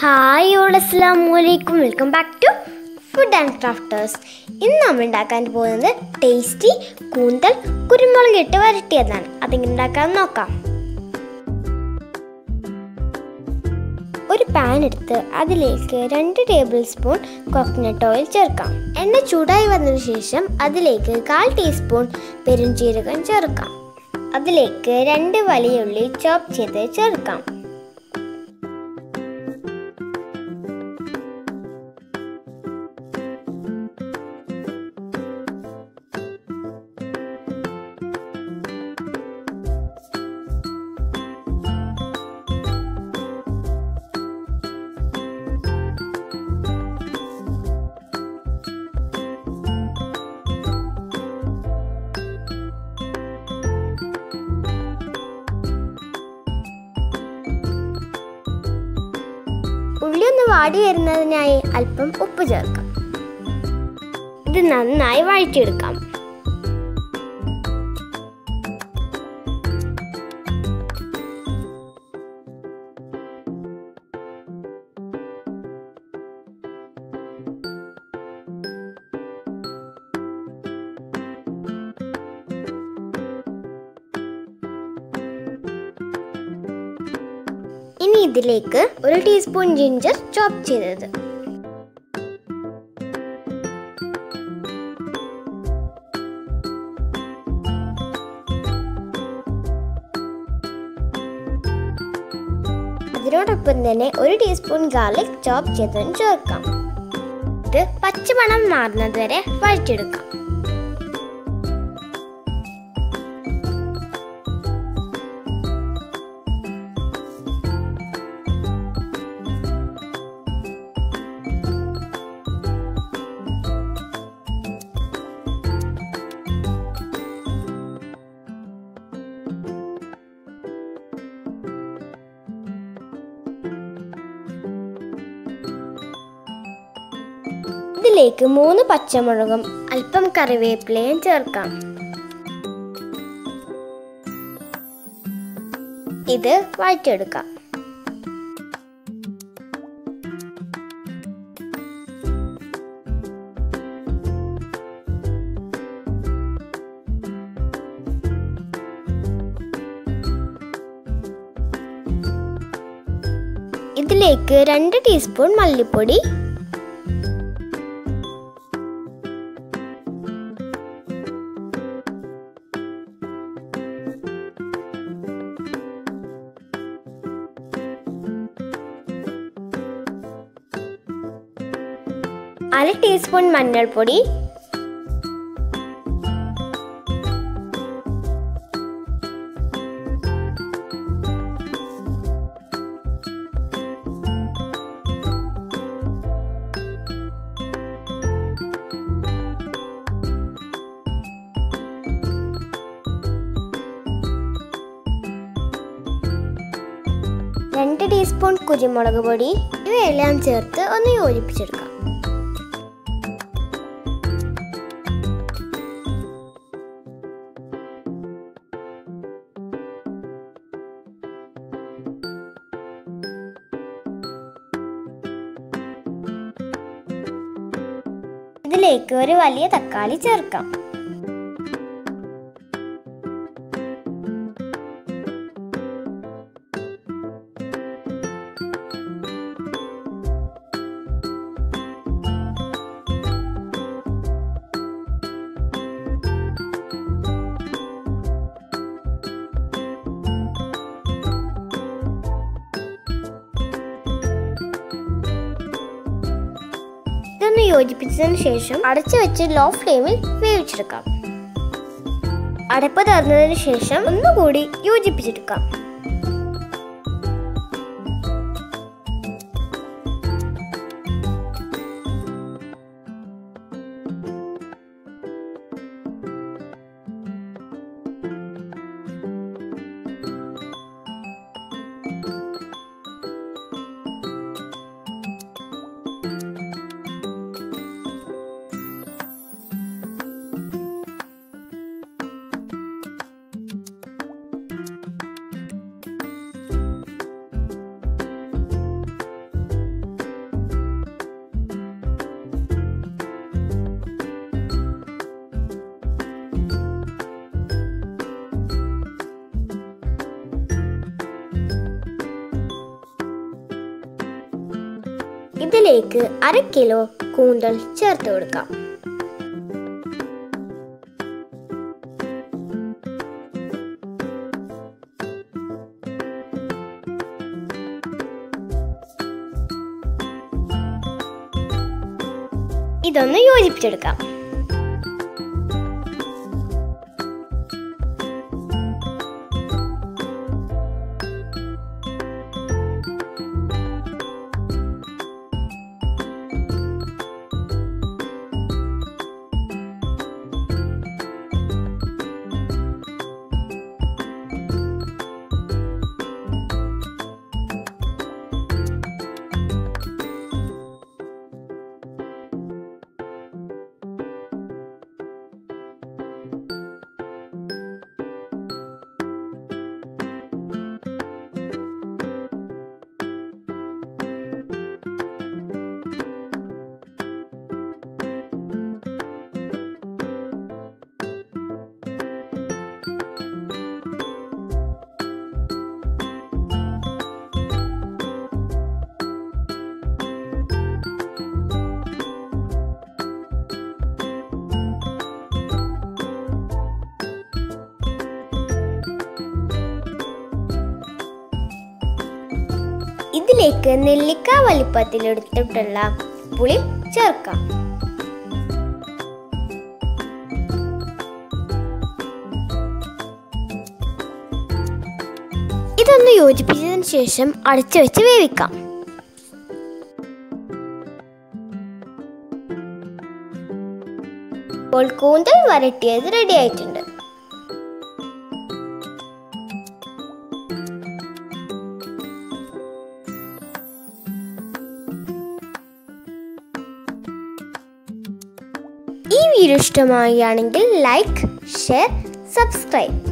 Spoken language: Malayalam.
ഹായ് ഓൾ അസ്സാം വലൈക്കും welcome back to food and crafters ഇന്ന് നമ്മൾ ഉണ്ടാക്കാൻ പോകുന്നത് ടേസ്റ്റി കൂന്തൽ കുരുമുളക് ഇട്ട് വരട്ടിയതാണ് അതെങ്ങനെ ഉണ്ടാക്കാൻ നോക്കാം ഒരു പാൻ എടുത്ത് അതിലേക്ക് രണ്ട് ടേബിൾ സ്പൂൺ കോക്കനട്ട് ഓയിൽ ചേർക്കാം എണ്ണ ചൂടായി വന്നതിന് ശേഷം അതിലേക്ക് കാൽ ടീസ്പൂൺ പെരുംജീരകം ചേർക്കാം അതിലേക്ക് രണ്ട് വലിയ ഉള്ളി ചോപ്പ് ചെയ്ത് ചേർക്കാം ഉള്ളി ഒന്ന് വാടി വരുന്നതിനായി അല്പം ഉപ്പ് ചേർക്കാം ഇത് നന്നായി വഴറ്റിയെടുക്കാം ഇനി ഇതിലേക്ക് ഒരു ടീസ്പൂൺ ജിഞ്ചർ ചോപ്പ് ചെയ്തത് അതിനോടൊപ്പം തന്നെ ഒരു ടീസ്പൂൺ ഗാർലിക് ചോപ്പ് ചെയ്തതും ചേർക്കാം ഇത് പച്ചമണം മാറുന്നത് വരെ വഴറ്റിയെടുക്കാം ഇതിലേക്ക് മൂന്ന് പച്ചമുളകും അല്പം കറിവേപ്പിലയും ചേർക്കാം ഇത് വഴറ്റിയെടുക്കാം ഇതിലേക്ക് രണ്ട് ടീസ്പൂൺ മല്ലിപ്പൊടി അര ടീസ്പൂൺ മഞ്ഞൾപ്പൊടി രണ്ട് ടീസ്പൂൺ കുരുമുളക് പൊടി ഇവയെല്ലാം ചേർത്ത് ഒന്ന് യോജിപ്പിച്ചെടുക്കാം ഇതിലേക്ക് ഒരു വലിയ തക്കാളി ചേർക്കാം ഇതൊന്ന് യോജിപ്പിച്ചതിന് ശേഷം അടച്ചു വെച്ച് ലോ ഫ്ലെയിമിൽ വേവിച്ചെടുക്കാം അടപ്പ് തുറന്നതിന് ശേഷം ഒന്നുകൂടി യോജിപ്പിച്ചെടുക്കാം ഇതിലേക്ക് അര കിലോ കൂന്തൽ ചേർത്ത് കൊടുക്കാം ഇതൊന്ന് യോജിപ്പിച്ചെടുക്കാം ഇതിലേക്ക് നെല്ലിക്ക വലിപ്പത്തിലെടുത്തിട്ടുള്ള പുളി ചേർക്കാം ഇതൊന്ന് യോജിപ്പിച്ചതിന് ശേഷം അടച്ചു വെച്ച് വേവിക്കാം ഇപ്പോൾ കൂന്തൽ വരട്ടിയത് റെഡി ആയിട്ടുണ്ട് ഈ വീഡിയോ ഇഷ്ടമാവുകയാണെങ്കിൽ ലൈക്ക് ഷെയർ സബ്സ്ക്രൈബ്